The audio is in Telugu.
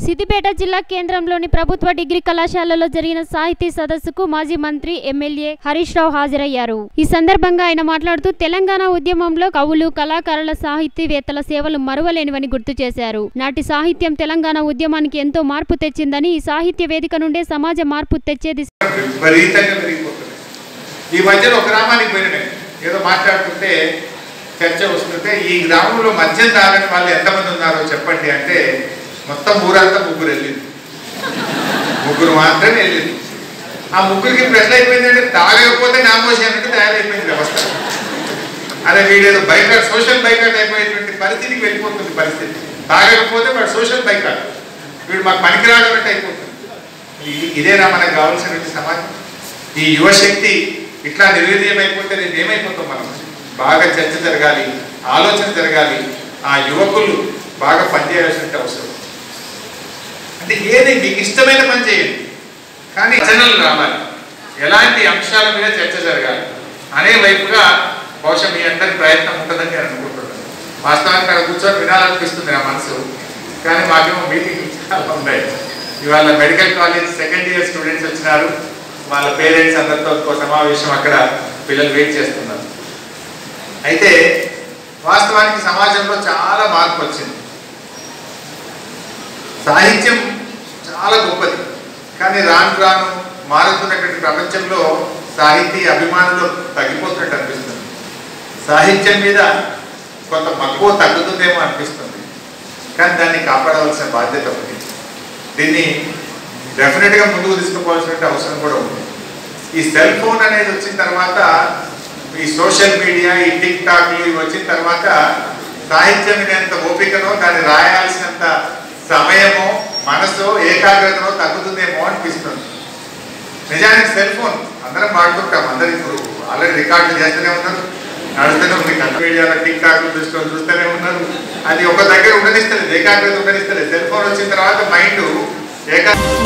సిద్దిపేట జిల్లా కేంద్రంలోని ప్రభుత్వ డిగ్రీ కళాశాలలో జరిగిన సాహితీ సదస్సుకు మాజీ మంత్రి ఎమ్మెల్యే హరీష్ రావు హాజరయ్యారు ఈ సందర్భంగా ఆయన మాట్లాడుతూ తెలంగాణ ఉద్యమంలో కవులు కళాకారుల సాహితీవేత్తల సేవలు మరువలేనివని గుర్తు చేశారు నాటి సాహిత్యం తెలంగాణ ఉద్యమానికి ఎంతో మార్పు తెచ్చిందని ఈ సాహిత్య వేదిక నుండే సమాజ మార్పు తెచ్చేది విపరీతంగా పెరిగిపోతుంది ఈ మధ్యలో ఒక గ్రామానికి పోయిన నేను ఏదో మాట్లాడుతుంటే చర్చ వస్తుంటే ఈ గ్రామంలో మద్యం తాగని వాళ్ళు ఎంతమంది ఉన్నారో చెప్పండి అంటే మొత్తం ఊరంతా ముగ్గురు వెళ్ళింది ముగ్గురు మాత్రమే వెళ్ళింది ఆ ముగ్గురికి ఇప్పుడు ఎట్లయిపోయిందంటే తాగకపోతే నామోషి అన్నట్టు తయారైపోయింది వ్యవస్థ అదే వీడేదో బైకాట్ సోషల్ బైకాట్ అయిపోయేటువంటి పరిస్థితికి వెళ్ళిపోతుంది పరిస్థితి తాగకపోతే వాడు సోషల్ బైకాట్ వీడు మాకు పనికిరాడన్నట్టు అయిపోతుంది ఇది- ఇదేనా మనకు కావాల్సినటువంటి సమాజం ఈ యువశక్తి ఇట్లా నిర్వీర్యం అయిపోతే రేపు ఏమైపోతాం మనం బాగా చర్చ జరగాలి ఆలోచన జరగాలి ఆ యువకులు బాగా పనిచేయాల్సిన అవసరం అంటే ఏది మీకు ఇష్టమైన పని చేయండి కానీ రచనలు రావాలి ఎలాంటి అంశాల మీద చర్చ జరగాలి అనే వైపుగా బహుశా మీ అందరి ప్రయత్నం ఉంటుందని నేను అనుకుంటున్నాను వాస్తవానికి అక్కడ కూర్చొని వినాలనిపిస్తుంది నా మనసు కానీ మాకేమో మీటింగ్ చాలా ఉన్నాయి ఇవాళ medical college second year students వచ్చినారు వాళ్ళ పేరెంట్స్ అందరితో ఒక సమావేశం అక్కడ పిల్లలు వెయిట్ చేస్తున్నారు అయితే వాస్తవానికి సమాజంలో చాలా మార్పు వచ్చింది సాహిత్యం చాలా గొప్పది కానీ రాను రాను మారుతున్నటువంటి ప్రపంచంలో సాహితీ అభిమానులు తగ్గిపోతున్నట్టు అనిపిస్తుంది సాహిత్యం మీద కొంత మక్కువ తగ్గుతుందేమో అనిపిస్తుంది కానీ దాన్ని కాపాడవలసిన బాధ్యత ఉంది దీన్ని డెఫినెట్గా ముందుకు తీసుకుపోవాల్సిన అవసరం కూడా ఉంది ఈ సెల్ ఫోన్ అనేది వచ్చిన తర్వాత ఈ సోషల్ మీడియా ఈ టిక్ టాక్లు ఇవి వచ్చిన తర్వాత సాహిత్యం ఎంత ఓపికనో దాన్ని రాయాల్సినంత సమయమో మనసో ఏకాగ్రతనో తగ్గుతుందేమో అనిపిస్తుంది నిజానికి సెల్ ఫోన్ అందరం వాడుతుంటాం అందరు ఇప్పుడు ఆల్రెడీ రికార్డులు చేస్తూనే ఉన్నారు నడుస్తూనే ఉంది కన్న మీడియాలో టిక్ టాక్లు చూసుకొని చూస్తూనే ఉన్నారు అది ఒక దగ్గర ఉండనిస్తలేదు ఏకాగ్రత ఉండనిస్తలేదు సెల్ ఫోన్ వచ్చిన తర్వాత మైండ్ ఏకా